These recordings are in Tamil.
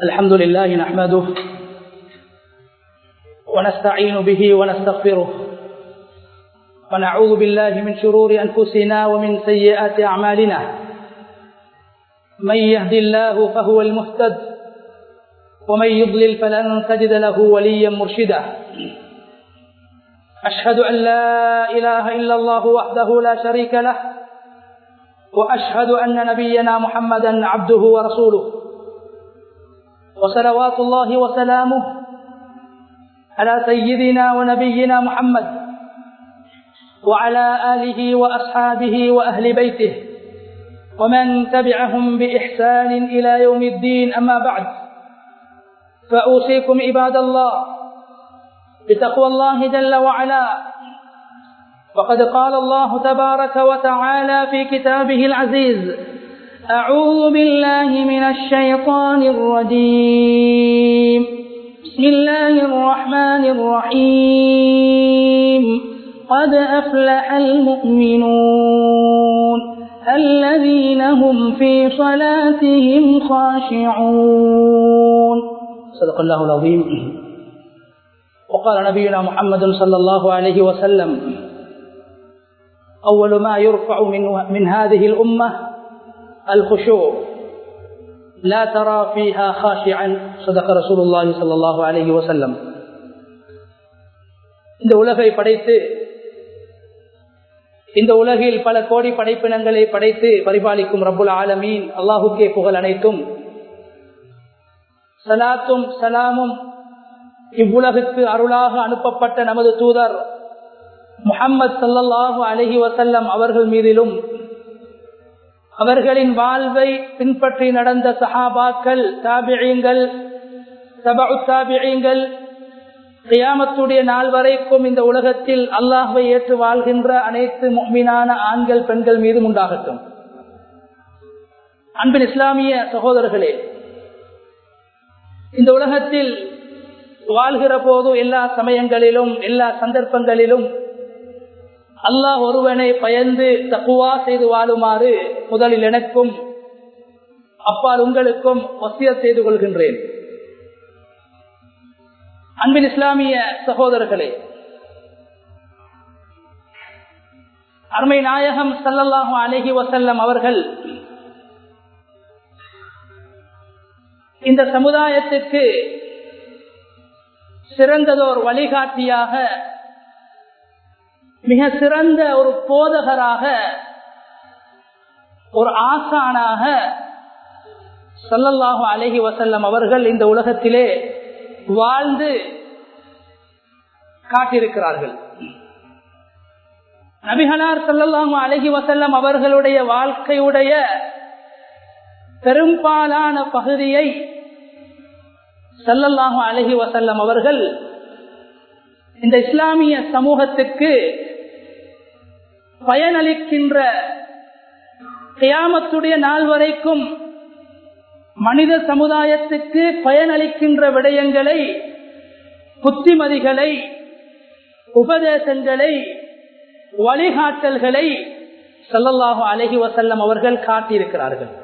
الحمد لله نحمده ونستعين به ونستغفره ونعوذ بالله من شرور أنفسنا ومن سيئات أعمالنا من يهد الله فهو المهتد ومن يضلل فلن تجد له وليا مرشدا أشهد أن لا إله إلا الله وحده لا شريك له وأشهد أن نبينا محمدا عبده ورسوله وصلوات الله وسلامه على سيدنا ونبينا محمد وعلى آله وأصحابه وأهل بيته ومن تبعهم بإحسان إلى يوم الدين أما بعد فأوصيكم عباد الله بتقوى الله جل وعلا وقد قال الله تبارك وتعالى في كتابه العزيز أعوذ بالله من الشيطان الرجيم بسم الله الرحمن الرحيم قد أفلح المؤمنون الذين هم في صلاتهم خاشعون صدق الله العظيم وقال نبينا محمد صلى الله عليه وسلم أول ما يرفع من, من هذه الأمة الخشوع لا ترى فيها خاشعا صدق رسول الله صلى الله عليه وسلم இந்த உலகை படைத்து இந்த உலகில் பல கோடி படைப்பினங்களை படைத்து பரிபாலிக்கும் ரபுல் ஆலமீன் அல்லாஹுக்கே புகழ் அனைத்தும் சலாத்தும் சலாமும் இவ்வுலகுக்கு அருளாக அனுப்பப்பட்ட நமது தூதர் முகம்மது சல்லல்லாஹு அலஹி வசல்லம் அவர்கள் மீதிலும் அவர்களின் வாழ்வை பின்பற்றி நடந்த சஹாபாக்கள் தாபியங்கள் சபு தாபியங்கள் கியாமத்துடைய நாள் வரைக்கும் இந்த உலகத்தில் அல்லாஹுவை ஏற்று வாழ்கின்ற அனைத்து மீனான ஆண்கள் பெண்கள் மீதும் உண்டாகட்டும் அன்பின் இஸ்லாமிய சகோதரர்களே இந்த உலகத்தில் வாழ்கிற போது எல்லா சமயங்களிலும் எல்லா சந்தர்ப்பங்களிலும் அல்லாஹ் ஒருவனை பயந்து தக்குவா செய்து வாழுமாறு முதலில் எனக்கும் அப்பால் உங்களுக்கும் வசிய செய்து கொள்கின்றேன் அன்பின் இஸ்லாமிய சகோதரர்களே அருமை நாயகம் சல்லல்லாஹு அலஹி வசல்லம் அவர்கள் இந்த சமுதாயத்திற்கு சிறந்ததோர் வழிகாட்டியாக மிக சிறந்த ஒரு போதகராக ஒரு ஆசானாக சல்லல்லாஹு அலஹி வசல்லம் அவர்கள் இந்த உலகத்திலே வாழ்ந்து காட்டியிருக்கிறார்கள் நபிகளார் சல்லல்லாஹு அலஹி வசல்லம் அவர்களுடைய வாழ்க்கையுடைய பெரும்பாலான பகுதியை சல்லல்லாஹு அலஹி வசல்லம் அவர்கள் இந்த இஸ்லாமிய சமூகத்துக்கு பயனளிக்கின்ற கியாமத்துடைய நாள் வரைக்கும் மனித சமுதாயத்துக்கு பயனளிக்கின்ற விடயங்களை புத்திமதிகளை உபதேசங்களை வழிகாட்டல்களை சல்லல்லாஹு அலஹி வசல்லம் அவர்கள் காட்டியிருக்கிறார்கள்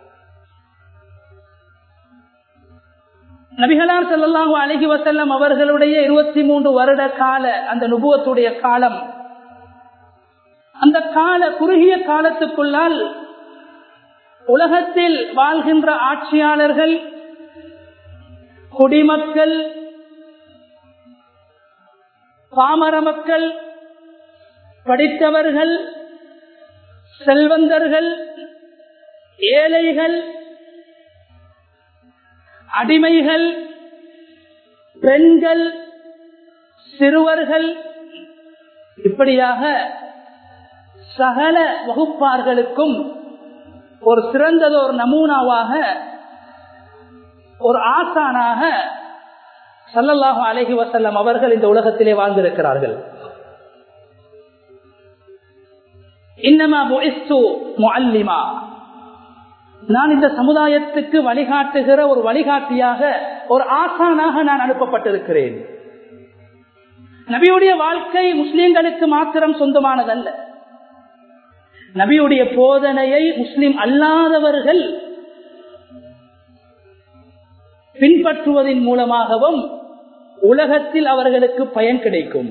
நபிகளார் செல்லல்லாஹு அழகி வசல்லம் அவர்களுடைய இருபத்தி மூன்று வருட கால அந்த நுபுவத்துடைய காலம் அந்த கால குறுகிய காலத்துக்குள்ளால் உலகத்தில் வாழ்கின்ற ஆட்சியாளர்கள் குடிமக்கள் பாமர மக்கள் படித்தவர்கள் செல்வந்தர்கள் ஏழைகள் அடிமைகள் பெண்கள் சிறுவர்கள் இப்படியாக சகல வகுப்பார்களுக்கும் ஒரு சிறந்ததொரு நமூனாவாக ஒரு ஆசானாக சல்லல்லாஹு அலஹி வசல்லம் அவர்கள் இந்த உலகத்திலே வாழ்ந்திருக்கிறார்கள் இன்னமா முஅல்லிமா நான் இந்த சமுதாயத்துக்கு வழிகாட்டுகிற ஒரு வழிகாட்டியாக ஒரு ஆசானாக நான் அனுப்பப்பட்டிருக்கிறேன் நபியுடைய வாழ்க்கை முஸ்லிம்களுக்கு மாத்திரம் சொந்தமானதல்ல நபியுடைய போதனையை முஸ்லிம் அல்லாதவர்கள் பின்பற்றுவதன் மூலமாகவும் உலகத்தில் அவர்களுக்கு பயன் கிடைக்கும்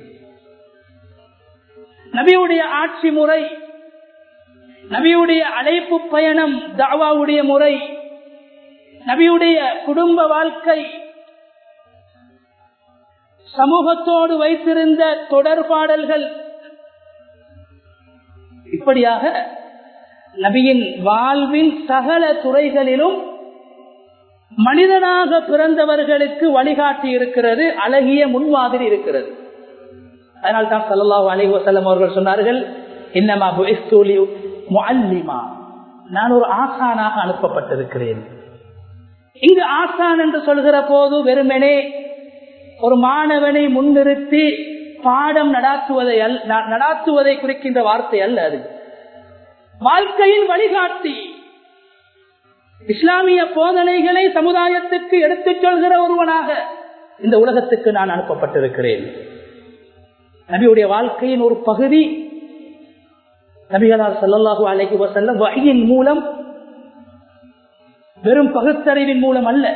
நபியுடைய ஆட்சி முறை நபியுடைய அழைப்பு பயணம் தாவாவுடைய முறை நபியுடைய குடும்ப வாழ்க்கை சமூகத்தோடு வைத்திருந்த தொடர்பாடல்கள் இப்படியாக நபியின் வாழ்வின் சகல துறைகளிலும் மனிதனாக பிறந்தவர்களுக்கு வழிகாட்டி இருக்கிறது அழகிய முன்மாதிரி இருக்கிறது அதனால் தான் சல்லாஹூ அலி வசல்லம் அவர்கள் சொன்னார்கள் இன்னமா முல்லிமா நான் ஒரு ஆசானாக அனுப்பப்பட்டிருக்கிறேன் இங்கு ஆசான் என்று சொல்கிற போது வெறுமனே ஒரு மாணவனை முன்னிறுத்தி பாடம் நடாத்துவதை நடாத்துவதை குறிக்கின்ற வார்த்தை அல்ல அது வாழ்க்கையின் வழிகாட்டி இஸ்லாமிய போதனைகளை சமுதாயத்துக்கு எடுத்துச் சொல்கிற ஒருவனாக இந்த உலகத்துக்கு நான் அனுப்பப்பட்டிருக்கிறேன் நபியுடைய வாழ்க்கையின் ஒரு பகுதி நபிகளார் சல்லாஹூ அலைஹி வசல்லம் வகையின் மூலம் வெறும் பகுத்தறிவின் மூலம் அல்ல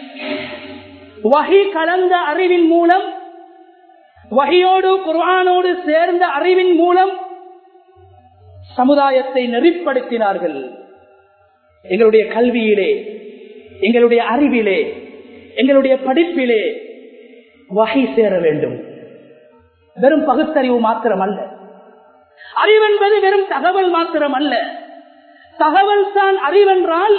வகை கலந்த அறிவின் மூலம் வகையோடு குர்ஆனோடு சேர்ந்த அறிவின் மூலம் சமுதாயத்தை நெறிப்படுத்தினார்கள் எங்களுடைய கல்வியிலே எங்களுடைய அறிவிலே எங்களுடைய படிப்பிலே வகை சேர வேண்டும் வெறும் பகுத்தறிவு மாத்திரம் அல்ல அறிவென்பது வெறும் தகவல் மாத்திரம் அல்ல தகவல் தான் அறிவென்றால்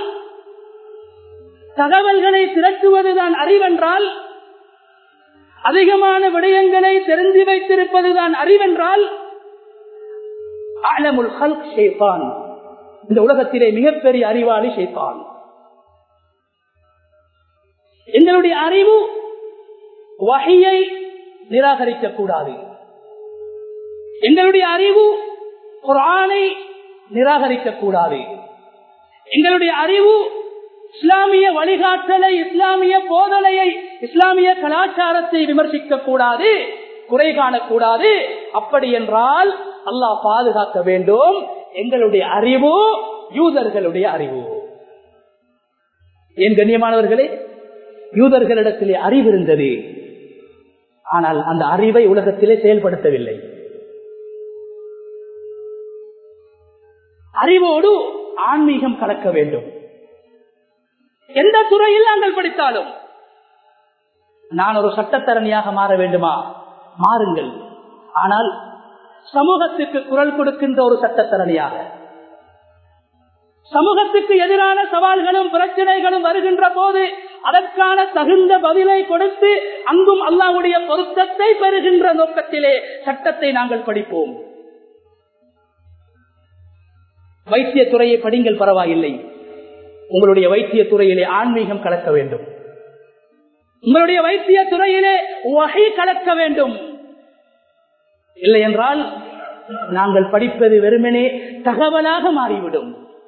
தகவல்களை திரட்டுவதுதான் அறிவென்றால் அதிகமான விடயங்களை தெரிந்து வைத்திருப்பதுதான் அறிவென்றால் அலமுல் ஹல்க் ஷேபான் இந்த உலகத்திலே மிகப்பெரிய அறிவாளி ஷேபான் எங்களுடைய அறிவு வகையை நிராகரிக்க கூடாது எங்களுடைய அறிவு குரானை நிராகரிக்க கூடாது எங்களுடைய அறிவு இஸ்லாமிய வழிகாட்டலை இஸ்லாமிய போதனையை இஸ்லாமிய கலாச்சாரத்தை விமர்சிக்க கூடாது குறை காணக்கூடாது அப்படி என்றால் அல்லாஹ் பாதுகாக்க வேண்டும் எங்களுடைய அறிவு யூதர்களுடைய அறிவு என் கண்ணியமானவர்களே யூதர்களிடத்திலே அறிவு இருந்தது ஆனால் அந்த அறிவை உலகத்திலே செயல்படுத்தவில்லை அறிவோடு ஆன்மீகம் கலக்க வேண்டும் எந்த துறையில் நாங்கள் படித்தாலும் நான் ஒரு சட்டத்தரணியாக மாற வேண்டுமா மாறுங்கள் ஆனால் சமூகத்துக்கு குரல் கொடுக்கின்ற ஒரு சட்டத்தரணியாக சமூகத்துக்கு எதிரான சவால்களும் பிரச்சனைகளும் வருகின்ற போது அதற்கான தகுந்த பதிலை கொடுத்து அங்கும் அல்லாவுடைய பொருத்தத்தை பெறுகின்ற நோக்கத்திலே சட்டத்தை நாங்கள் படிப்போம் வைத்திய துறையை படிங்கள் பரவாயில்லை உங்களுடைய வைத்திய துறையிலே ஆன்மீகம் கலக்க வேண்டும் உங்களுடைய வைத்திய துறையிலே வகை கலக்க வேண்டும் இல்லை என்றால் நாங்கள் படிப்பது வெறுமனே தகவலாக மாறிவிடும்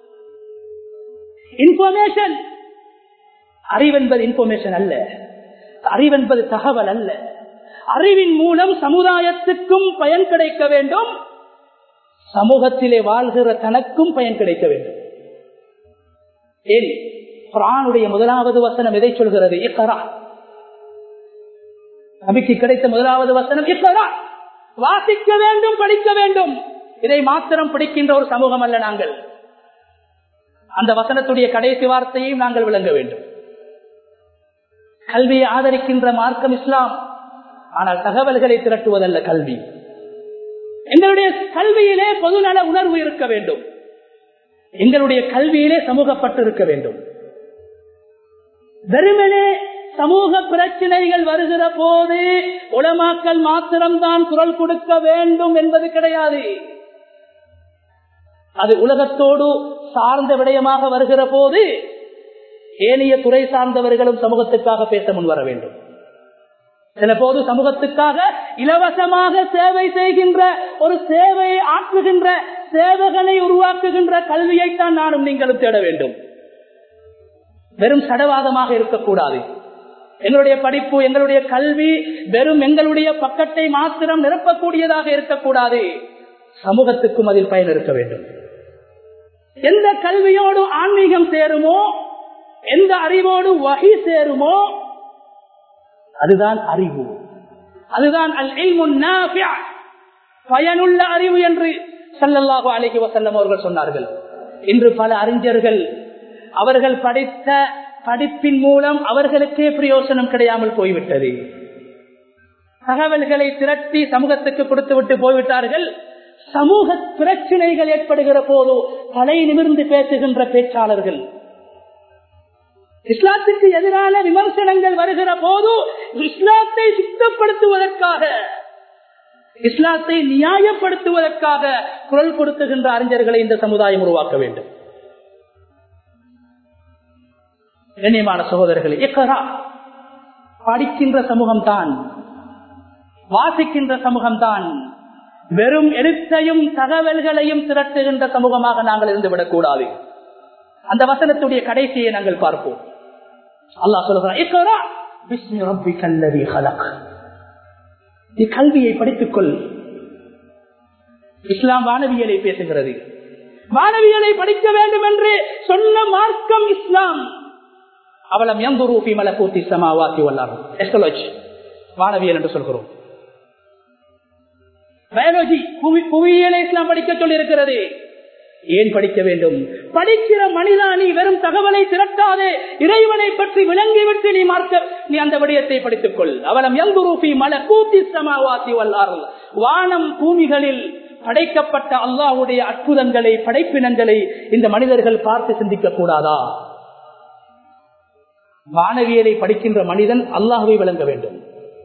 இன்ஃபர்மேஷன் அறிவென்பது இன்ஃபர்மேஷன் அல்ல அறிவென்பது தகவல் அல்ல அறிவின் மூலம் சமுதாயத்துக்கும் பயன் கிடைக்க வேண்டும் சமூகத்திலே வாழ்கிற தனக்கும் பயன் கிடைக்க வேண்டும் ஏன் குரானுடைய முதலாவது வசனம் எதை சொல்கிறது இக்கரா நபிக்கு கிடைத்த முதலாவது வசனம் இக்கரா வாசிக்க வேண்டும் படிக்க வேண்டும் இதை மாத்திரம் பிடிக்கின்ற ஒரு சமூகம் அல்ல நாங்கள் அந்த வசனத்துடைய கடைசி வார்த்தையும் நாங்கள் விளங்க வேண்டும் கல்வியை ஆதரிக்கின்ற மார்க்கம் இஸ்லாம் ஆனால் தகவல்களை திரட்டுவதல்ல கல்வி எங்களுடைய கல்வியிலே பொதுநல உணர்வு இருக்க வேண்டும் எங்களுடைய கல்வியிலே சமூகப்பட்டு இருக்க வேண்டும் வெறுமனே சமூக பிரச்சனைகள் வருகிற போது உலமாக்கல் மாத்திரம்தான் குரல் கொடுக்க வேண்டும் என்பது கிடையாது அது உலகத்தோடு சார்ந்த விடயமாக வருகிற போது ஏனைய துறை சார்ந்தவர்களும் சமூகத்துக்காக பேச முன்வர வேண்டும் சில போது சமூகத்துக்காக இலவசமாக சேவை செய்கின்ற ஒரு சேவையை ஆற்றுகின்ற சேவகனை உருவாக்குகின்ற கல்வியைத்தான் நானும் நீங்களும் தேட வேண்டும் வெறும் சடவாதமாக இருக்கக்கூடாது எங்களுடைய படிப்பு எங்களுடைய கல்வி வெறும் எங்களுடைய பக்கத்தை மாத்திரம் நிரப்பக்கூடியதாக இருக்கக்கூடாது சமூகத்துக்கும் அதில் பயன் இருக்க வேண்டும் எந்த கல்வியோடு ஆன்மீகம் சேருமோ எந்த அறிவோடு வகை சேருமோ அதுதான் அறிவு அதுதான் அல் பயனுள்ள அறிவு என்று சல்லல்லாஹு அலைஹி வசல்லம் அவர்கள் சொன்னார்கள் இன்று பல அறிஞர்கள் அவர்கள் படித்த படிப்பின் மூலம் அவர்களுக்கே பிரயோசனம் கிடையாமல் போய்விட்டது தகவல்களை திரட்டி சமூகத்துக்கு கொடுத்து விட்டு போய்விட்டார்கள் சமூக பிரச்சனைகள் ஏற்படுகிற போதோ தலை நிமிர்ந்து பேசுகின்ற பேச்சாளர்கள் இஸ்லாத்துக்கு எதிரான விமர்சனங்கள் வருகிற போது இஸ்லாத்தை சுத்தப்படுத்துவதற்காக இஸ்லாத்தை நியாயப்படுத்துவதற்காக குரல் கொடுத்துகின்ற அறிஞர்களை இந்த சமுதாயம் உருவாக்க வேண்டும் கண்ணியமான சகோதரர்கள் எக்கரா படிக்கின்ற சமூகம் தான் வாசிக்கின்ற சமூகம் தான் வெறும் எழுத்தையும் தகவல்களையும் திரட்டுகின்ற சமூகமாக நாங்கள் இருந்துவிடக் கூடாது அந்த வசனத்துடைய கடைசியை நாங்கள் பார்ப்போம் அல்லாஹ் சொல்லுகிறான் நீ கல்வியை படித்துக் கொள் இஸ்லாம் வானவியலை பேசுகிறது வானவியலை படிக்க வேண்டும் என்று சொன்ன மார்க்கம் இஸ்லாம் அவலம் எந்தூரூபி மலக்கூத்தி சமாவாசி வல்லாரும் எஸ்கலோஜி வானவியல் என்று சொல்கிறோம் பயாலஜி புவியியலை இஸ்லாம் படிக்க சொல்லி இருக்கிறது ஏன் படிக்க வேண்டும் படிக்கிற மனிதா நீ வெறும் தகவலை திரட்டாதே இறைவனை பற்றி விளங்கிவிட்டு நீ மார்க்க நீ அந்த விடயத்தை படித்துக் கொள் அவலம் எங்குரூபி மல கூத்தி சமாவாசி வல்லார்கள் வானம் பூமிகளில் படைக்கப்பட்ட அல்லாஹுடைய அற்புதங்களை படைப்பினங்களை இந்த மனிதர்கள் பார்த்து சிந்திக்க கூடாதா வானவியலை படிக்கின்ற மனிதன் அல்லாஹுவை விளங்க வேண்டும்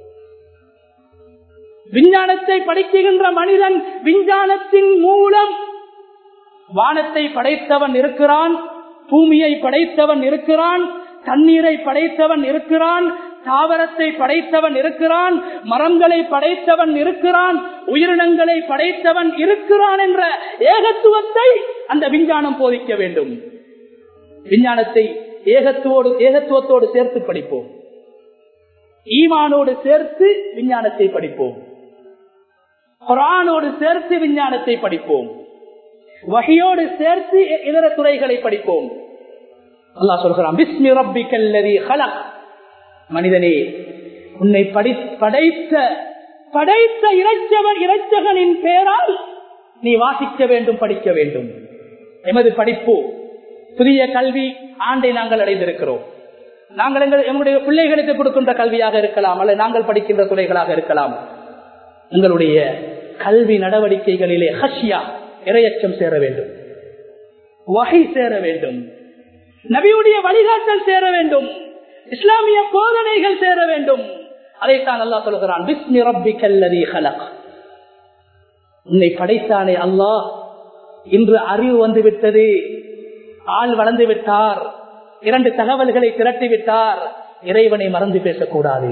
விஞ்ஞானத்தை படிக்கின்ற மனிதன் விஞ்ஞானத்தின் மூலம் வானத்தை படைத்தவன் இருக்கிறான் பூமியை படைத்தவன் இருக்கிறான் தண்ணீரை படைத்தவன் இருக்கிறான் தாவரத்தை படைத்தவன் இருக்கிறான் மரங்களை படைத்தவன் இருக்கிறான் உயிரினங்களை படைத்தவன் இருக்கிறான் என்ற ஏகத்துவத்தை அந்த விஞ்ஞானம் போதிக்க வேண்டும் விஞ்ஞானத்தை ஏகத்துவோடு ஏகத்துவத்தோடு சேர்த்து படிப்போம் ஈமானோடு சேர்த்து விஞ்ஞானத்தை படிப்போம் குரானோடு சேர்த்து விஞ்ஞானத்தை படிப்போம் வகையோடு சேர்த்து இதர துறைகளை படிப்போம் அல்லா சொல்கிறான் பிஸ்மி ரப்பிக்கல்லதி ஹலக் மனிதனே உன்னை படி படைத்த படைத்த இறைச்சவன் இறைச்சகனின் பெயரால் நீ வாசிக்க வேண்டும் படிக்க வேண்டும் எமது படிப்பு புதிய கல்வி ஆண்டை நாங்கள் அடைந்திருக்கிறோம் நாங்கள் எங்கள் எங்களுடைய பிள்ளைகளுக்கு கொடுக்கின்ற கல்வியாக இருக்கலாம் அல்ல நாங்கள் படிக்கின்ற துறைகளாக இருக்கலாம் எங்களுடைய கல்வி நடவடிக்கைகளிலே ஹஷியா இரையச்சம் சேர வேண்டும் வகை சேர வேண்டும் நபியுடைய வழிகாட்டல் சேர வேண்டும் இஸ்லாமிய போதனைகள் சேர வேண்டும் அதைத்தான் அல்லா சொல்கிறான் பிஸ்மி ரப்பி கல்லதி ஹலக் உன்னை படைத்தானே அல்லாஹ் இன்று அறிவு வந்து விட்டது ஆள் வளர்ந்து விட்டார் இரண்டு தகவல்களை திரட்டி விட்டார் இறைவனை மறந்து பேசக்கூடாது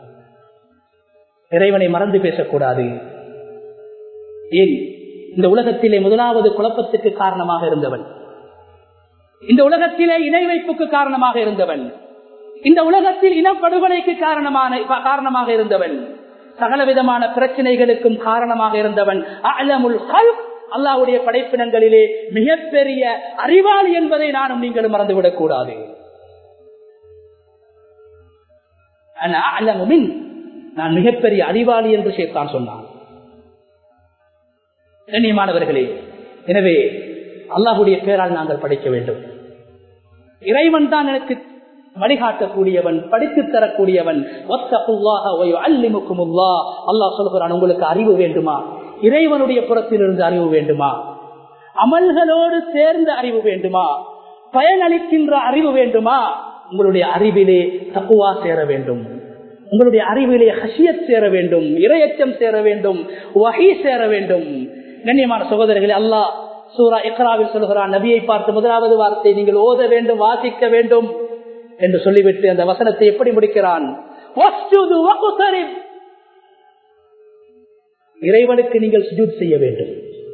இறைவனை மறந்து பேசக்கூடாது ஏன் இந்த உலகத்திலே முதலாவது குழப்பத்துக்கு காரணமாக இருந்தவன் இந்த உலகத்திலே இணை வைப்புக்கு காரணமாக இருந்தவன் இந்த உலகத்தில் இனப்படுகொலைக்கு காரணமான காரணமாக இருந்தவன் சகல விதமான பிரச்சனைகளுக்கும் காரணமாக இருந்தவன் அலமுல் அல்லாவுடைய படைப்பினங்களிலே மிகப்பெரிய அறிவாளி என்பதை நானும் நீங்களும் மறந்துவிடக் கூடாது நான் மிகப்பெரிய அறிவாளி என்று சேர்த்தான் சொன்னான் கண்ணியமானவர்களே எனவே அல்லாஹுடைய பேரால் நாங்கள் படிக்க வேண்டும் இறைவன் தான் எனக்கு வழிகாட்டக்கூடியவன் படித்து தரக்கூடியவன் அல்லாஹ் சொல்கிறான் உங்களுக்கு அறிவு வேண்டுமா இறைவனுடைய புறத்திலிருந்து அறிவு வேண்டுமா அமல்களோடு சேர்ந்த அறிவு வேண்டுமா பயனளிக்கின்ற அறிவு வேண்டுமா உங்களுடைய அறிவிலே தக்குவா சேர வேண்டும் உங்களுடைய அறிவிலே ஹசியத் சேர வேண்டும் இரையச்சம் சேர வேண்டும் வகை சேர வேண்டும் கண்ணியமான சகோதரர்களே அல்லாஹ் சூரா இக்ராவில் சொல்கிறான் நபியை பார்த்து முதலாவது வார்த்தை நீங்கள் ஓத வேண்டும் வாசிக்க வேண்டும் என்று சொல்லிவிட்டு அந்த வசனத்தை எப்படி முடிக்கிறான் இறைவனுக்கு நீங்கள் சுஜூத் செய்ய வேண்டும்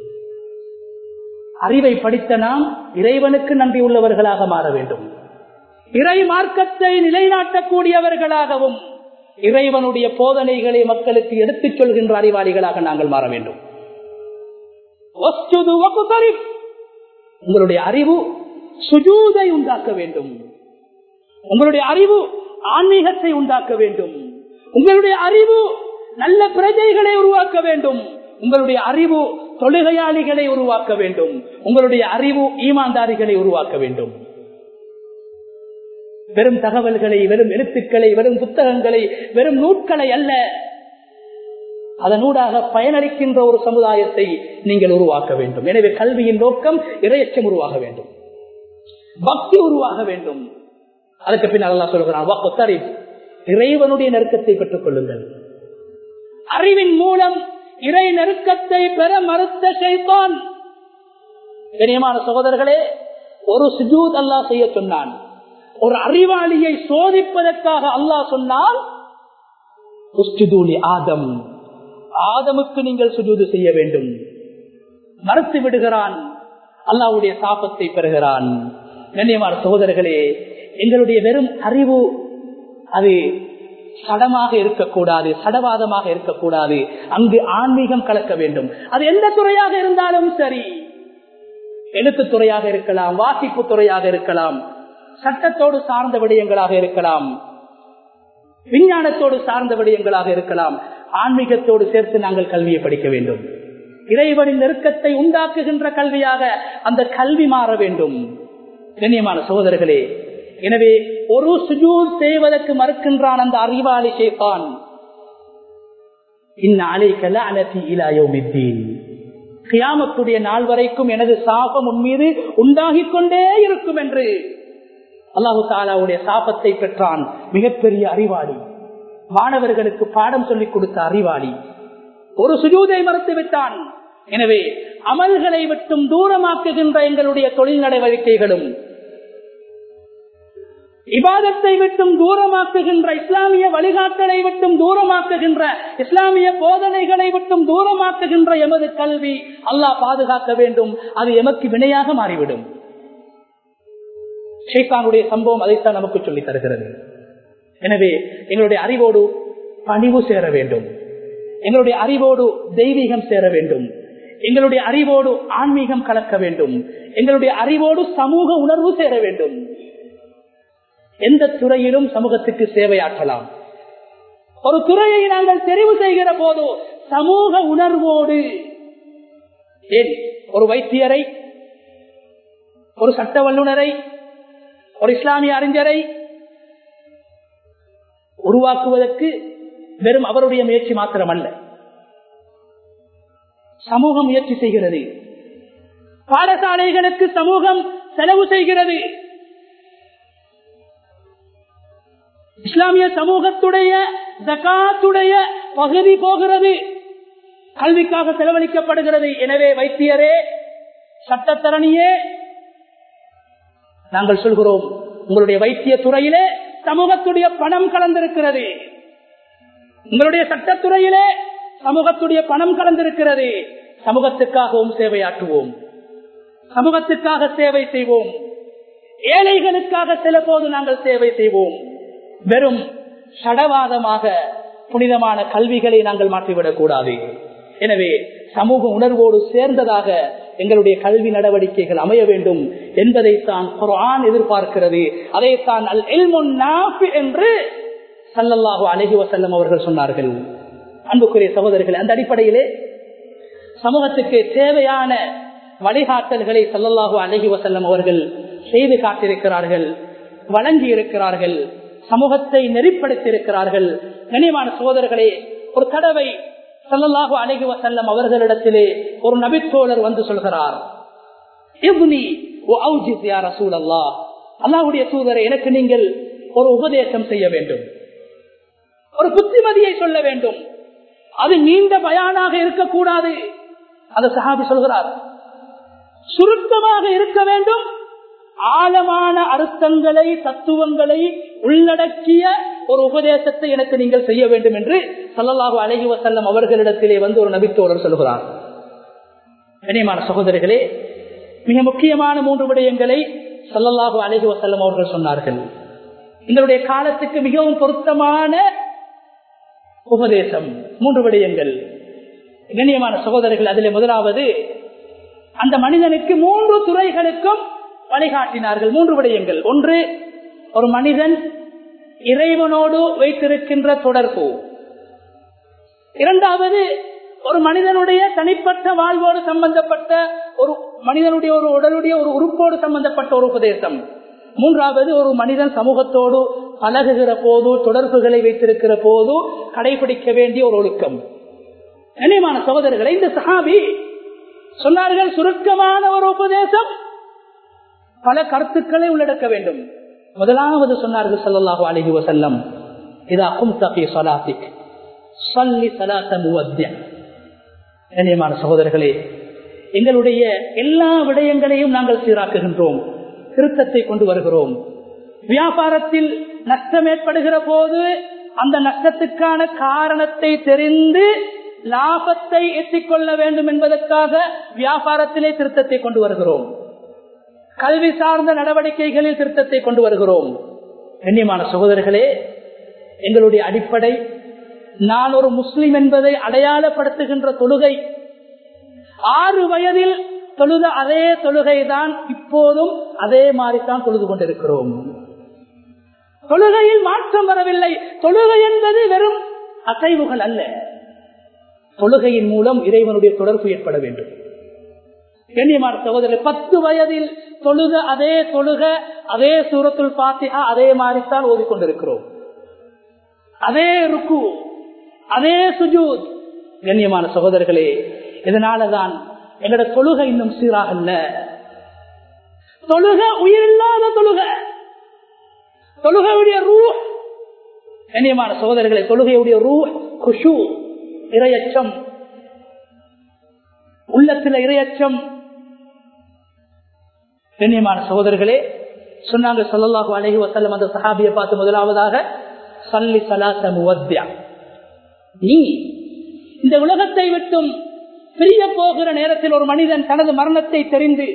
அறிவை படித்த நாம் இறைவனுக்கு நன்றி உள்ளவர்களாக மாற வேண்டும் இறை மார்க்கத்தை நிலைநாட்டக்கூடியவர்களாகவும் இறைவனுடைய போதனைகளை மக்களுக்கு எடுத்துச் சொல்கின்ற அறிவாளிகளாக நாங்கள் மாற வேண்டும் உங்களுடைய அறிவு சுஜூதை உண்டாக்க வேண்டும் உங்களுடைய அறிவு ஆன்மீகத்தை உண்டாக்க வேண்டும் உங்களுடைய அறிவு நல்ல பிரஜைகளை உருவாக்க வேண்டும் உங்களுடைய அறிவு தொழுகையாளிகளை உருவாக்க வேண்டும் உங்களுடைய அறிவு ஈமான்தாரிகளை உருவாக்க வேண்டும் வெறும் தகவல்களை வெறும் எழுத்துக்களை வெறும் புத்தகங்களை வெறும் நூட்களை அல்ல அதனூடாக பயனளிக்கின்ற ஒரு சமுதாயத்தை நீங்கள் உருவாக்க வேண்டும் எனவே கல்வியின் நோக்கம் இரையச்சம் உருவாக வேண்டும் பக்தி உருவாக வேண்டும் அதுக்கு பின்னால் அல்லா சொல்கிறான் இறைவனுடைய நெருக்கத்தை பெற்றுக் கொள்ளுங்கள் அறிவின் மூலம் இறை நெருக்கத்தை பெற மறுத்த செய்தான் கனியமான சகோதரர்களே ஒரு சுஜூத் அல்லா செய்ய சொன்னான் ஒரு அறிவாளியை சோதிப்பதற்காக அல்லாஹ் சொன்னால் ஆதம் ஆதமுக்கு நீங்கள் சுஜூது செய்ய வேண்டும் மறுத்து விடுகிறான் அல்லாவுடைய சாபத்தை பெறுகிறான் கண்ணியமான சகோதரர்களே எங்களுடைய வெறும் அறிவு அது சடமாக இருக்கக்கூடாது சடவாதமாக இருக்கக்கூடாது அங்கு ஆன்மீகம் கலக்க வேண்டும் அது எந்த துறையாக இருந்தாலும் சரி எழுத்து துறையாக இருக்கலாம் வாசிப்பு துறையாக இருக்கலாம் சட்டத்தோடு சார்ந்த விடயங்களாக இருக்கலாம் விஞ்ஞானத்தோடு சார்ந்த விடயங்களாக இருக்கலாம் ஆன்மீகத்தோடு சேர்த்து நாங்கள் கல்வியை படிக்க வேண்டும் இறைவனின் நெருக்கத்தை உண்டாக்குகின்ற கல்வியாக அந்த கல்வி மாற வேண்டும் கண்ணியமான சகோதரர்களே எனவே ஒரு சுஜூர் செய்வதற்கு மறுக்கின்றான் அந்த அறிவாளி சேப்பான் கியாமத்துடைய நாள் வரைக்கும் எனது சாபம் உன் மீது உண்டாகிக் கொண்டே இருக்கும் என்று அல்லாஹு தாலாவுடைய சாபத்தை பெற்றான் மிகப்பெரிய அறிவாளி மாணவர்களுக்கு பாடம் சொல்லிக் கொடுத்த அறிவாளி ஒரு சுஜூதை மறுத்து விட்டான் எனவே அமல்களை விட்டும் தூரமாக்குகின்ற எங்களுடைய தொழில் நடவடிக்கைகளும் இபாதத்தை விட்டும் தூரமாக்குகின்ற இஸ்லாமிய வழிகாட்டலை விட்டும் தூரமாக்குகின்ற இஸ்லாமிய போதனைகளை விட்டும் தூரமாக்குகின்ற எமது கல்வி அல்லாஹ் பாதுகாக்க வேண்டும் அது எமக்கு வினையாக மாறிவிடும் ஷேகானுடைய சம்பவம் அதைத்தான் நமக்கு சொல்லி தருகிறது எனவே எங்களுடைய அறிவோடு பணிவு சேர வேண்டும் எங்களுடைய அறிவோடு தெய்வீகம் சேர வேண்டும் எங்களுடைய அறிவோடு ஆன்மீகம் கலக்க வேண்டும் எங்களுடைய அறிவோடு சமூக உணர்வு சேர வேண்டும் எந்த துறையிலும் சமூகத்துக்கு சேவையாற்றலாம் ஒரு துறையை நாங்கள் தெரிவு செய்கிற போது சமூக உணர்வோடு ஏன் ஒரு வைத்தியரை ஒரு சட்ட வல்லுநரை ஒரு இஸ்லாமிய அறிஞரை உருவாக்குவதற்கு வெறும் அவருடைய முயற்சி மாத்திரமல்ல சமூகம் முயற்சி செய்கிறது பாடசாலைகளுக்கு சமூகம் செலவு செய்கிறது இஸ்லாமிய சமூகத்துடைய ஜகாத்துடைய பகுதி போகிறது கல்விக்காக செலவழிக்கப்படுகிறது எனவே வைத்தியரே சட்டத்தரணியே நாங்கள் சொல்கிறோம் உங்களுடைய வைத்திய துறையிலே சமூகத்துடைய பணம் கலந்திருக்கிறது உங்களுடைய சட்டத்துறையிலே சமூகத்துடைய பணம் கலந்திருக்கிறது சமூகத்துக்காகவும் சேவையாற்றுவோம் சமூகத்துக்காக சேவை செய்வோம் ஏழைகளுக்காக சில போது நாங்கள் சேவை செய்வோம் வெறும் சடவாதமாக புனிதமான கல்விகளை நாங்கள் மாற்றிவிடக் கூடாது எனவே சமூக உணர்வோடு சேர்ந்ததாக எங்களுடைய கல்வி நடவடிக்கைகள் அமைய வேண்டும் என்பதைத்தான் குரான் எதிர்பார்க்கிறது அதைத்தான் அல் எல்முன் என்று சல்லல்லாஹு அலஹி வசல்லம் அவர்கள் சொன்னார்கள் அன்புக்குரிய சகோதரர்கள் அந்த அடிப்படையிலே சமூகத்துக்கு தேவையான வழிகாட்டல்களை சல்லல்லாஹு அலஹி வசல்லம் அவர்கள் செய்து காட்டியிருக்கிறார்கள் வழங்கி இருக்கிறார்கள் சமூகத்தை நெறிப்படுத்தி இருக்கிறார்கள் கனியமான சகோதரர்களே ஒரு தடவை சல்லல்லாஹு அலஹி வசல்லம் அவர்களிடத்திலே ஒரு நபித்தோழர் வந்து சொல்கிறார் அல்லாஹுடைய தூதரை எனக்கு நீங்கள் ஒரு உபதேசம் செய்ய வேண்டும் ஒரு புத்திமதியை சொல்ல வேண்டும் அது நீண்ட பயானாக இருக்கக்கூடாது அதை சஹாபி சொல்கிறார் சுருக்கமாக இருக்க வேண்டும் ஆழமான அர்த்தங்களை தத்துவங்களை உள்ளடக்கிய ஒரு உபதேசத்தை எனக்கு நீங்கள் செய்ய வேண்டும் என்று சல்லல்லாஹு அலஹி வசல்லம் அவர்களிடத்திலே வந்து ஒரு நபித்தோழர் சொல்கிறார் கனியமான சகோதரிகளே மிக முக்கியமான மூன்று விடயங்களை சல்லல்லாஹு அலஹி வசல்லம் அவர்கள் சொன்னார்கள் எங்களுடைய காலத்துக்கு மிகவும் பொருத்தமான உபதேசம் மூன்று விடயங்கள் கண்ணியமான சகோதரர்கள் அதில் முதலாவது அந்த மனிதனுக்கு மூன்று துறைகளுக்கும் வழிகாட்டினார்கள் மூன்று விடயங்கள் ஒன்று ஒரு மனிதன் இறைவனோடு வைத்திருக்கின்ற தொடர்பு இரண்டாவது ஒரு மனிதனுடைய தனிப்பட்ட வாழ்வோடு சம்பந்தப்பட்ட ஒரு மனிதனுடைய ஒரு உடலுடைய ஒரு உறுப்போடு சம்பந்தப்பட்ட ஒரு உபதேசம் மூன்றாவது ஒரு மனிதன் சமூகத்தோடு பழகுகிற போது தொடர்புகளை வைத்திருக்கிற போது கடைபிடிக்க வேண்டிய ஒரு ஒழுக்கம் கண்ணியமான சகோதரர்களை இந்த சஹாபி சொன்னார்கள் சுருக்கமான ஒரு உபதேசம் பல கருத்துக்களை உள்ளடக்க வேண்டும் முதலாவது சொன்னார்கள் சல்லாஹூ அலஹி வசல்லம் இதா கும் தபி சலாத்திக் சொல்லி சலாத்த முவத்தியம் கண்ணியமான சகோதரர்களே எங்களுடைய எல்லா விடயங்களையும் நாங்கள் சீராக்குகின்றோம் திருத்தத்தை கொண்டு வருகிறோம் வியாபாரத்தில் நஷ்டம் ஏற்படுகிற போது அந்த நஷ்டத்துக்கான காரணத்தை தெரிந்து லாபத்தை எத்திக்கொள்ள வேண்டும் என்பதற்காக வியாபாரத்திலே திருத்தத்தை கொண்டு வருகிறோம் கல்வி சார்ந்த நடவடிக்கைகளில் திருத்தத்தை கொண்டு வருகிறோம் கண்ணியமான சகோதரர்களே எங்களுடைய அடிப்படை நான் ஒரு முஸ்லிம் என்பதை அடையாளப்படுத்துகின்ற தொழுகை ஆறு வயதில் தொழுத அதே தொழுகை தான் இப்போதும் அதே மாதிரி தான் தொழுது கொண்டிருக்கிறோம் தொழுகையில் மாற்றம் வரவில்லை தொழுகை என்பது வெறும் அசைவுகள் அல்ல தொழுகையின் மூலம் இறைவனுடைய தொடர்பு ஏற்பட வேண்டும் கண்ணியமான சகோதரர் பத்து வயதில் தொழுக அதே தொழுக அதே சூரத்துள் பாத்தியா அதே மாதிரித்தான் ஓதிக்கொண்டிருக்கிறோம் அதே ருக்கு அதே சுஜூத் கண்ணியமான சகோதரர்களே இதனாலதான் எங்களோட தொழுகை இன்னும் சீராகல்ல தொழுக உயிரில்லாத தொழுக தொழுகையுடைய ரூ கண்ணியமான சகோதரர்களே தொழுகையுடைய ரூ குஷு இரையச்சம் உள்ளத்துல இரையச்சம் கண்ணியமான சகோதரர்களே சொன்னாங்க சொல்லலாஹு அழகி வசல்லம் அந்த சஹாபியை பார்த்து முதலாவதாக சல்லி சலாத்த முவத்யா நீ இந்த உலகத்தை விட்டும் பிரிய போகிற நேரத்தில் ஒரு மனிதன் தனது மரணத்தை தெரிந்து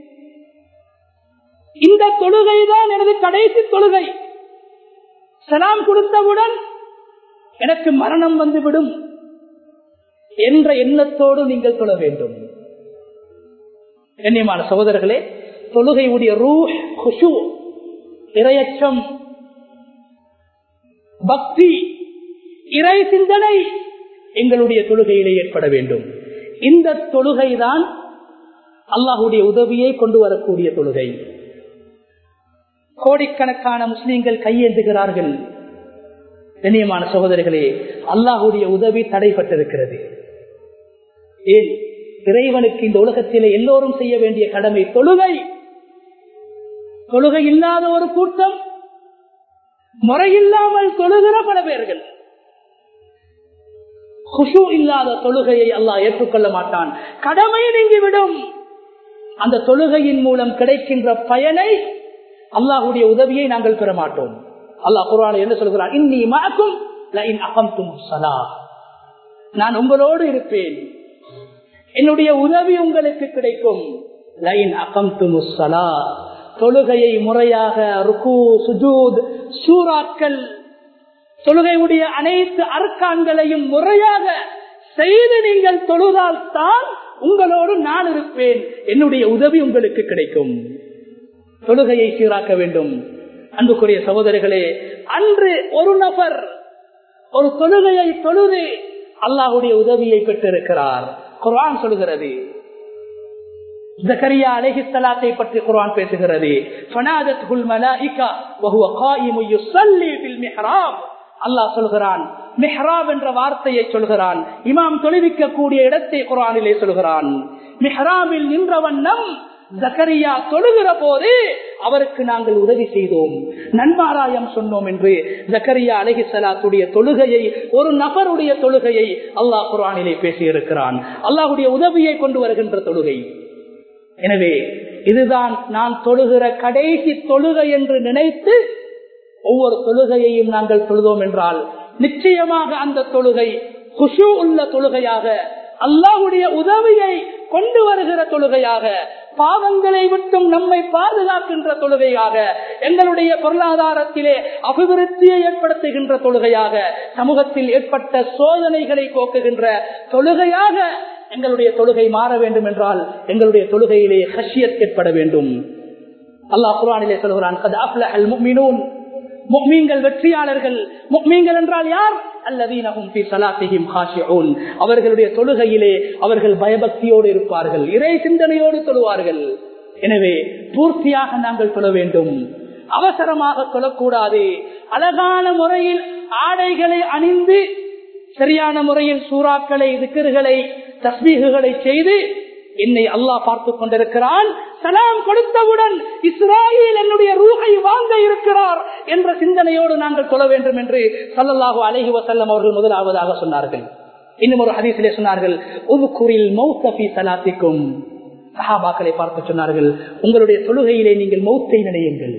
இந்த தொழுகைதான் எனது கடைசி தொழுகை சலாம் கொடுத்தவுடன் எனக்கு மரணம் வந்துவிடும் என்ற எண்ணத்தோடு நீங்கள் தொழ வேண்டும் கண்ணியமான சகோதரர்களே தொழுகையுடைய ரூ குஷு இரையச்சம் பக்தி இறை சிந்தனை எங்களுடைய தொழுகையிலே ஏற்பட வேண்டும் இந்த தொழுகைதான் அல்லாஹுடைய உதவியை கொண்டு வரக்கூடிய தொழுகை கோடிக்கணக்கான முஸ்லீம்கள் கையேந்துகிறார்கள் கண்ணியமான சகோதரிகளே அல்லாஹுடைய உதவி தடைப்பட்டிருக்கிறது ஏன் இறைவனுக்கு இந்த உலகத்திலே எல்லோரும் செய்ய வேண்டிய கடமை தொழுகை தொழுகை இல்லாத ஒரு கூட்டம் முறையில்லாமல் தொழுகிற பல பேர்கள் குஷு இல்லாத தொழுகையை அல்லாஹ் ஏற்றுக்கொள்ள மாட்டான் கடமை நீங்கிவிடும் அந்த தொழுகையின் மூலம் கிடைக்கின்ற பயனை அல்லாஹுடைய உதவியை நாங்கள் பெற மாட்டோம் அல்லாஹ் குரான் என்ன சொல்கிறான் இன்னி மாக்கும் நான் உங்களோடு இருப்பேன் என்னுடைய உதவி உங்களுக்கு கிடைக்கும் லைன் அகம் தொழுகையை முறையாக ருக்கு சுஜூத் சூறாக்கள் தொழுகையுடைய அனைத்து அர்க்கான்களையும் முறையாக செய்து நீங்கள் தொழுதால் தான் உங்களோடு நான் இருப்பேன் என்னுடைய உதவி உங்களுக்கு கிடைக்கும் தொழுகையை சீராக்க வேண்டும் அன்புக்குரிய சகோதரிகளே அன்று ஒரு நபர் ஒரு தொழுகையை தொழுது அல்லாஹுடைய உதவியை பெற்றிருக்கிறார் குர்ஆன் சொல்கிறது ஜக்கரியா அலைஹிஸ்ஸலாத்தை பற்றி குர்ஆன் பேசுகிறது ஃபனாதத்துல் மலாயிகா வஹுவ காயிமு யுஸல்லி ஃபில் மிஹ்ராப் அல்லாஹ் சொல்கிறான் மிஹ்ராப் என்ற வார்த்தையை சொல்கிறான் இமாம் தொழுவிக்க கூடிய இடத்தை குர்ஆனிலே சொல்கிறான் மிஹ்ராபில் நின்ற வண்ணம் ஜக்கரியா தொழுகிற போது அவருக்கு நாங்கள் உதவி செய்தோம் நன்மாராயம் சொன்னோம் என்று ஜக்கரியா அலஹி சலாத்துடைய தொழுகையை ஒரு நபருடைய தொழுகையை அல்லாஹ் குரானிலே பேசியிருக்கிறான் அல்லாஹுடைய உதவியை கொண்டு வருகின்ற தொழுகை எனவே இதுதான் நான் தொழுகிற கடைசி தொழுகை என்று நினைத்து ஒவ்வொரு தொழுகையையும் நாங்கள் தொழுதோம் என்றால் நிச்சயமாக அந்த தொழுகை குஷு உள்ள தொழுகையாக அல்லாஹுடைய உதவியை கொண்டு வருகிற தொழுகையாக பாவங்களை விட்டும் நம்மை பாதுகாக்கின்ற தொழுகையாக எங்களுடைய பொருளாதாரத்திலே அபிவிருத்தியை ஏற்படுத்துகின்ற தொழுகையாக சமூகத்தில் ஏற்பட்ட சோதனைகளை போக்குகின்ற தொழுகையாக எங்களுடைய தொழுகை மாற வேண்டும் என்றால் எங்களுடைய தொழுகையிலே ஹஷியத் ஏற்பட வேண்டும் அல்லாஹ் குரானிலே சொல்கிறான் கத் அஃப்லஹல் முஃமினூன் முஃமின்கள் வெற்றியாளர்கள் முஃமின்கள் என்றால் யார் அல்லதீனஹும் ஃபீ ஸலாத்திஹிம் காஷிஊன் அவர்களுடைய தொழுகையிலே அவர்கள் பயபக்தியோடு இருப்பார்கள் இறை சிந்தனையோடு தொழுவார்கள் எனவே பூர்த்தியாக நாங்கள் தொழ வேண்டும் அவசரமாக தொழக்கூடாது அழகான முறையில் ஆடைகளை அணிந்து சரியான முறையில் சூறாக்களை திக்கர்களை தஸ்மீகுகளை செய்து என்னை அல்லாஹ் பார்த்து கொண்டிருக்கிறான் சலாம் கொடுத்தவுடன் இஸ்ராயில் என்னுடைய ரூகை வாங்க இருக்கிறார் என்ற சிந்தனையோடு நாங்கள் சொல்ல வேண்டும் என்று சல்லல்லாஹு அலஹி வசல்லம் அவர்கள் முதலாவதாக சொன்னார்கள் இன்னும் ஒரு ஹதீசிலே சொன்னார்கள் உதுக்குரில் மௌத்தபி சலாத்திக்கும் சஹாபாக்களை பார்த்து சொன்னார்கள் உங்களுடைய தொழுகையிலே நீங்கள் மௌத்தை நினையுங்கள்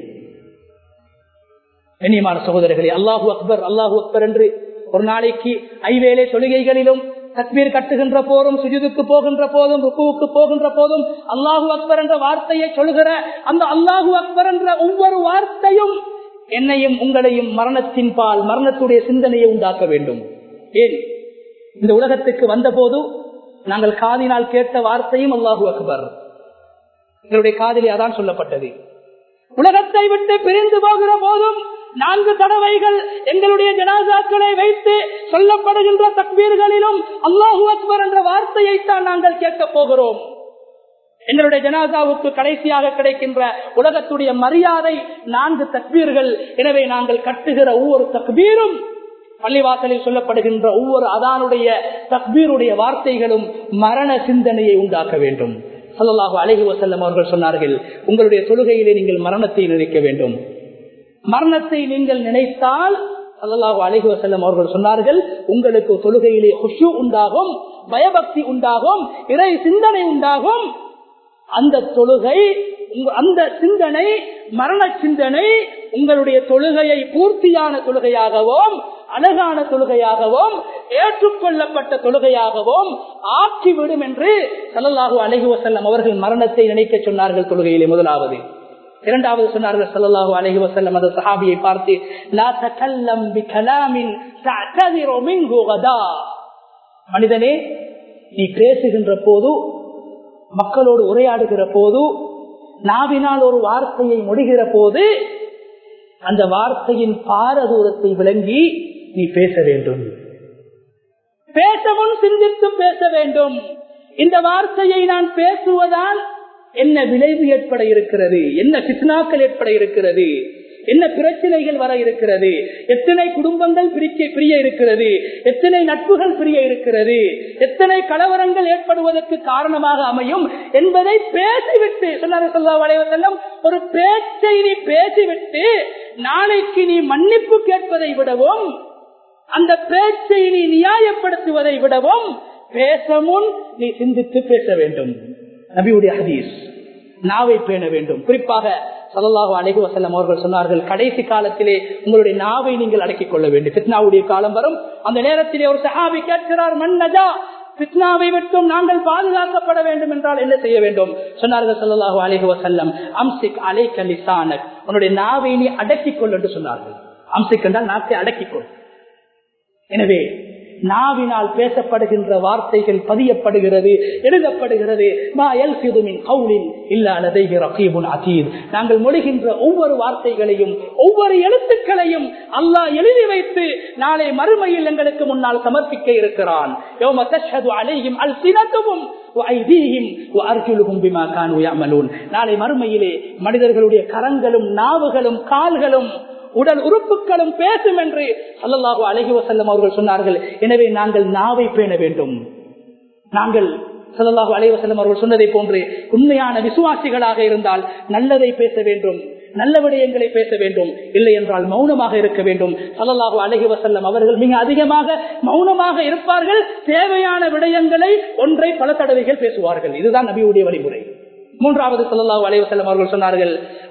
கண்ணியமான சகோதரர்களே அல்லாஹூ அக்பர் அல்லாஹூ அக்பர் என்று ஒரு நாளைக்கு ஐவேளை தொழுகைகளிலும் தக்பீர் கட்டுகின்ற போதும் சுஜுதுக்கு போகின்ற போதும் ருக்குவுக்கு போகின்ற போதும் அல்லாஹூ அக்பர் என்ற வார்த்தையை சொல்கிற அந்த அல்லாஹூ அக்பர் என்ற ஒவ்வொரு வார்த்தையும் என்னையும் உங்களையும் மரணத்தின் பால் மரணத்துடைய சிந்தனையை உண்டாக்க வேண்டும் ஏன் இந்த உலகத்துக்கு வந்த போது நாங்கள் காதினால் கேட்ட வார்த்தையும் அல்லாஹூ அக்பர் எங்களுடைய காதிலே அதான் சொல்லப்பட்டது உலகத்தை விட்டு பிரிந்து போகிற போதும் நான்கு தடவைகள் எங்களுடைய ஜனாசாக்களை வைத்து சொல்லப்படுகின்ற தக்பீர்களிலும் அல்லாஹூ அக்பர் என்ற வார்த்தையைத்தான் நாங்கள் கேட்கப் போகிறோம் எங்களுடைய ஜனாசாவுக்கு கடைசியாக கிடைக்கின்ற உலகத்துடைய மரியாதை நான்கு தக்பீர்கள் எனவே நாங்கள் கட்டுகிற ஒவ்வொரு தக்பீரும் பள்ளிவாசலில் சொல்லப்படுகின்ற ஒவ்வொரு அதானுடைய தக்பீருடைய வார்த்தைகளும் மரண சிந்தனையை உண்டாக்க வேண்டும் சல்லாஹூ அலஹி வசல்லம் அவர்கள் சொன்னார்கள் உங்களுடைய தொழுகையிலே நீங்கள் மரணத்தை நினைக்க வேண்டும் மரணத்தை நீங்கள் நினைத்தால் அல்லாஹு அலஹி வசல்லம் அவர்கள் சொன்னார்கள் உங்களுக்கு தொழுகையிலே ஹுஷு உண்டாகும் பயபக்தி உண்டாகும் இறை சிந்தனை உண்டாகும் அந்த தொழுகை அந்த சிந்தனை மரண சிந்தனை உங்களுடைய தொழுகையை பூர்த்தியான தொழுகையாகவும் அழகான தொழுகையாகவும் ஏற்றுக்கொள்ளப்பட்ட தொழுகையாகவும் ஆக்கிவிடும் என்று சல்லல்லாஹு அலஹி வசல்லம் அவர்கள் மரணத்தை நினைக்க சொன்னார்கள் தொழுகையிலே முதலாவது இரண்டாவது சொன்னார்கள் சல்லாஹு அலஹி வசல்லம் அந்த சஹாபியை பார்த்து லா தகல்லம் பிகலாமின் தஅததிரு மின்ஹு கதா மனிதனே நீ பேசுகின்ற போது மக்களோடு உரையாடுகிற போது நாவினால் ஒரு வார்த்தையை முடிகிற போது அந்த வார்த்தையின் பாரதூரத்தை விளங்கி நீ பேச வேண்டும் பேச முன் சிந்தித்து பேச வேண்டும் இந்த வார்த்தையை நான் பேசுவதால் என்ன விளைவு ஏற்பட இருக்கிறது என்ன சித்னாக்கள் ஏற்பட இருக்கிறது என்ன பிரச்சனைகள் வர இருக்கிறது எத்தனை குடும்பங்கள் பிரிக்க பிரிய இருக்கிறது எத்தனை நட்புகள் பிரிய இருக்கிறது எத்தனை கலவரங்கள் ஏற்படுவதற்கு காரணமாக அமையும் என்பதை பேசிவிட்டு சொன்னார் சொல்லா வளைவதெல்லாம் ஒரு பேச்சை நீ பேசிவிட்டு நாளைக்கு நீ மன்னிப்பு கேட்பதை விடவும் அந்த பேச்சை நீ நியாயப்படுத்துவதை விடவும் பேச முன் நீ சிந்தித்து பேச வேண்டும் நபியுடைய ஹதீஸ் நாவை பேண வேண்டும் குறிப்பாக சல்லாஹூ அலஹி வசல்லம் அவர்கள் சொன்னார்கள் கடைசி காலத்திலே உங்களுடைய நாவை நீங்கள் அடக்கிக் கொள்ள வேண்டும் பித்னாவுடைய காலம் வரும் அந்த நேரத்திலே ஒரு சஹாபி கேட்கிறார் மன்னஜா பித்னாவை விட்டும் நாங்கள் பாதுகாக்கப்பட வேண்டும் என்றால் என்ன செய்ய வேண்டும் சொன்னார்கள் சல்லாஹூ அலஹி வசல்லம் அம்சிக் அலை கலிசானக் உன்னுடைய நாவை நீ அடக்கிக் கொள் என்று சொன்னார்கள் அம்சிக் என்றால் நாக்கை அடக்கிக் கொள் எனவே நாவினால் பேசப்படுகின்ற வார்த்தைகள் பதியப்படுகிறது எழுதப்படுகிறது நாங்கள் மொழிகின்ற ஒவ்வொரு வார்த்தைகளையும் ஒவ்வொரு எழுத்துக்களையும் அல்லாஹ் எழுதி வைத்து நாளை மறுமையில் எங்களுக்கு முன்னால் சமர்ப்பிக்க இருக்கிறான் நாளை மறுமையிலே மனிதர்களுடைய கரங்களும் நாவுகளும் கால்களும் உடல் உறுப்புகளும் பேசும் என்று அல்லல்லாஹு அழகி வசல்லம் அவர்கள் சொன்னார்கள் எனவே நாங்கள் நாவை பேண வேண்டும் நாங்கள் சல்லாஹு அலைவசல்லம் அவர்கள் சொன்னதை போன்று உண்மையான விசுவாசிகளாக இருந்தால் நல்லதை பேச வேண்டும் நல்ல விடயங்களை பேச வேண்டும் இல்லை என்றால் மௌனமாக இருக்க வேண்டும் சல்லல்லாஹு அலஹி வசல்லம் அவர்கள் மிக அதிகமாக மௌனமாக இருப்பார்கள் தேவையான விடயங்களை ஒன்றை பல தடவைகள் பேசுவார்கள் இதுதான் நபியுடைய வழிமுறை மூன்றாவது சல்லாஹூ அலைவசல்லம் அவர்கள் சொன்னார்கள்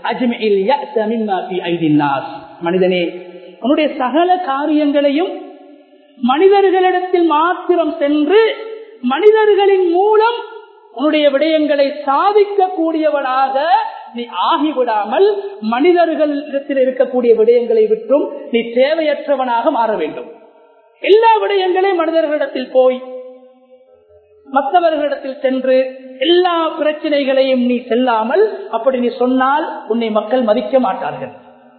மனிதனே உன்னுடைய சகல காரியங்களையும் மனிதர்களிடத்தில் மாத்திரம் சென்று மனிதர்களின் மூலம் உன்னுடைய விடயங்களை சாதிக்க கூடியவனாக நீ ஆகிவிடாமல் மனிதர்களிடத்தில் இருக்கக்கூடிய விடயங்களை விட்டும் நீ தேவையற்றவனாக மாற வேண்டும் எல்லா விடயங்களையும் மனிதர்களிடத்தில் போய் மற்றவர்களிடத்தில் சென்று எல்லா பிரச்சனைகளையும் நீ செல்லாமல் அப்படி நீ சொன்னால் உன்னை மக்கள் மதிக்க மாட்டார்கள்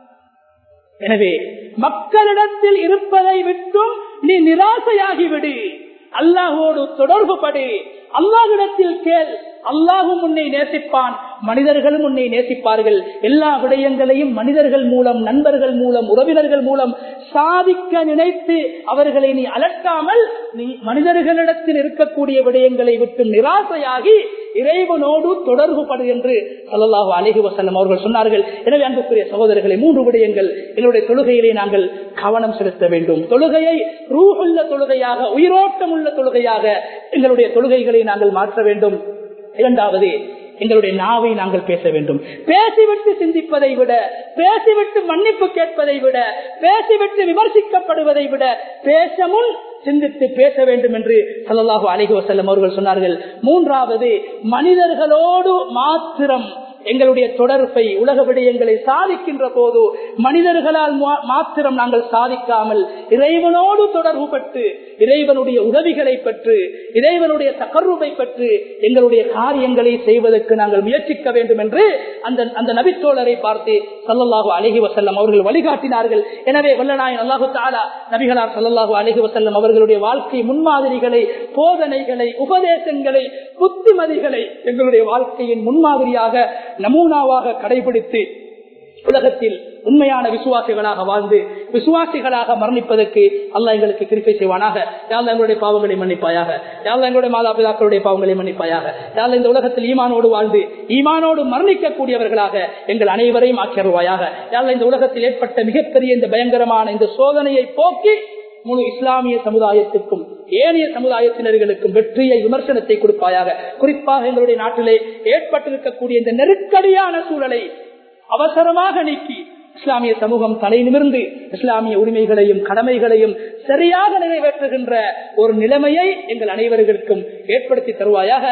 எனவே மக்களிடத்தில் இருப்பதை விட்டும் நீ நிராசையாகிவிடு அல்லாஹோடு தொடர்பு படு அல்லாஹிடத்தில் கேள் அல்லாஹும் உன்னை நேசிப்பான் மனிதர்களும் உன்னை நேசிப்பார்கள் எல்லா விடயங்களையும் மனிதர்கள் மூலம் நண்பர்கள் மூலம் உறவினர்கள் மூலம் சாதிக்க நினைத்து அவர்களை நீ அலட்டாமல் நீ மனிதர்களிடத்தில் இருக்கக்கூடிய விடயங்களை விட்டு நிராசையாகி இறைவனோடு தொடர்பு படு என்று சொல்லலாஹு அழகி வசல்லம் அவர்கள் சொன்னார்கள் எனவே அன்புக்குரிய சகோதரர்களை மூன்று விடயங்கள் எங்களுடைய தொழுகையிலே நாங்கள் கவனம் செலுத்த வேண்டும் தொழுகையை ரூஹுள்ள தொழுகையாக உயிரோட்டம் உள்ள தொழுகையாக எங்களுடைய தொழுகைகளை நாங்கள் மாற்ற வேண்டும் இரண்டாவது எங்களுடைய நாவை நாங்கள் பேச வேண்டும் பேசிவிட்டு சிந்திப்பதை விட பேசிவிட்டு மன்னிப்பு கேட்பதை விட பேசிவிட்டு விமர்சிக்கப்படுவதை விட பேச முன் சிந்தித்து பேச வேண்டும் என்று சல்லாஹூ அலிஹி வசல்லம் அவர்கள் சொன்னார்கள் மூன்றாவது மனிதர்களோடு மாத்திரம் எங்களுடைய தொடர்பை உலக விடயங்களை சாதிக்கின்ற போது மனிதர்களால் மாத்திரம் நாங்கள் சாதிக்காமல் இறைவனோடு தொடர்பு பட்டு இறைவனுடைய உதவிகளை பெற்று இறைவனுடைய தகர்வை பெற்று எங்களுடைய காரியங்களை செய்வதற்கு நாங்கள் முயற்சிக்க வேண்டும் என்று அந்த அந்த நபித்தோழரை பார்த்து சல்லல்லாஹு அலஹி வசல்லம் அவர்கள் வழிகாட்டினார்கள் எனவே வல்லநாயன் அல்லாஹு தாலா நபிகளார் சல்லல்லாஹு அலஹி வசல்லம் அவர்களுடைய வாழ்க்கை முன்மாதிரிகளை போதனைகளை உபதேசங்களை புத்திமதிகளை எங்களுடைய வாழ்க்கையின் முன்மாதிரியாக நமூனாவாக கடைபிடித்து உலகத்தில் உண்மையான விசுவாசிகளாக வாழ்ந்து விசுவாசிகளாக மரணிப்பதற்கு அல்ல எங்களுக்கு கிருப்பை செய்வானாக யாழ் எங்களுடைய பாவங்களை மன்னிப்பாயாக யாழ் எங்களுடைய மாதா பிதாக்களுடைய பாவங்களை மன்னிப்பாயாக யாழ் இந்த உலகத்தில் ஈமானோடு வாழ்ந்து ஈமானோடு மரணிக்கக்கூடியவர்களாக எங்கள் அனைவரையும் ஆக்கியருவாயாக யாழ் இந்த உலகத்தில் ஏற்பட்ட மிகப்பெரிய இந்த பயங்கரமான இந்த சோதனையை போக்கி முழு இஸ்லாமிய சமுதாயத்துக்கும் ஏனைய சமுதாயத்தினர்களுக்கும் வெற்றியை விமர்சனத்தை கொடுப்பாயாக குறிப்பாக எங்களுடைய நாட்டிலே ஏற்பட்டிருக்கக்கூடிய இந்த நெருக்கடியான சூழலை அவசரமாக நீக்கி இஸ்லாமிய சமூகம் தலை நிமிர்ந்து இஸ்லாமிய உரிமைகளையும் கடமைகளையும் சரியாக நிறைவேற்றுகின்ற ஒரு நிலைமையை எங்கள் அனைவர்களுக்கும் ஏற்படுத்தி தருவாயாக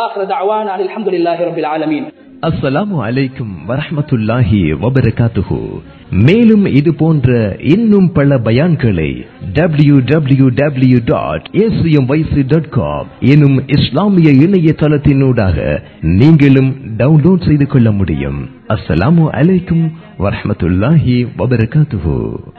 ஆலமீன் அஸ்ஸலாமு அலைக்கும் வரஹமத்துல்லாஹி வபரகாத்துஹு மேலும் இது போன்ற இன்னும் பல பயான்களை W W W dot dot com எனும் இஸ்லாமிய இணையதளத்தினூடாக நீங்களும் டவுன்லோட் செய்து கொள்ள முடியும் அஸ்ஸலாமு அலைக்கும் வரஹமத்துல்லாஹி வபரகாத்துஹு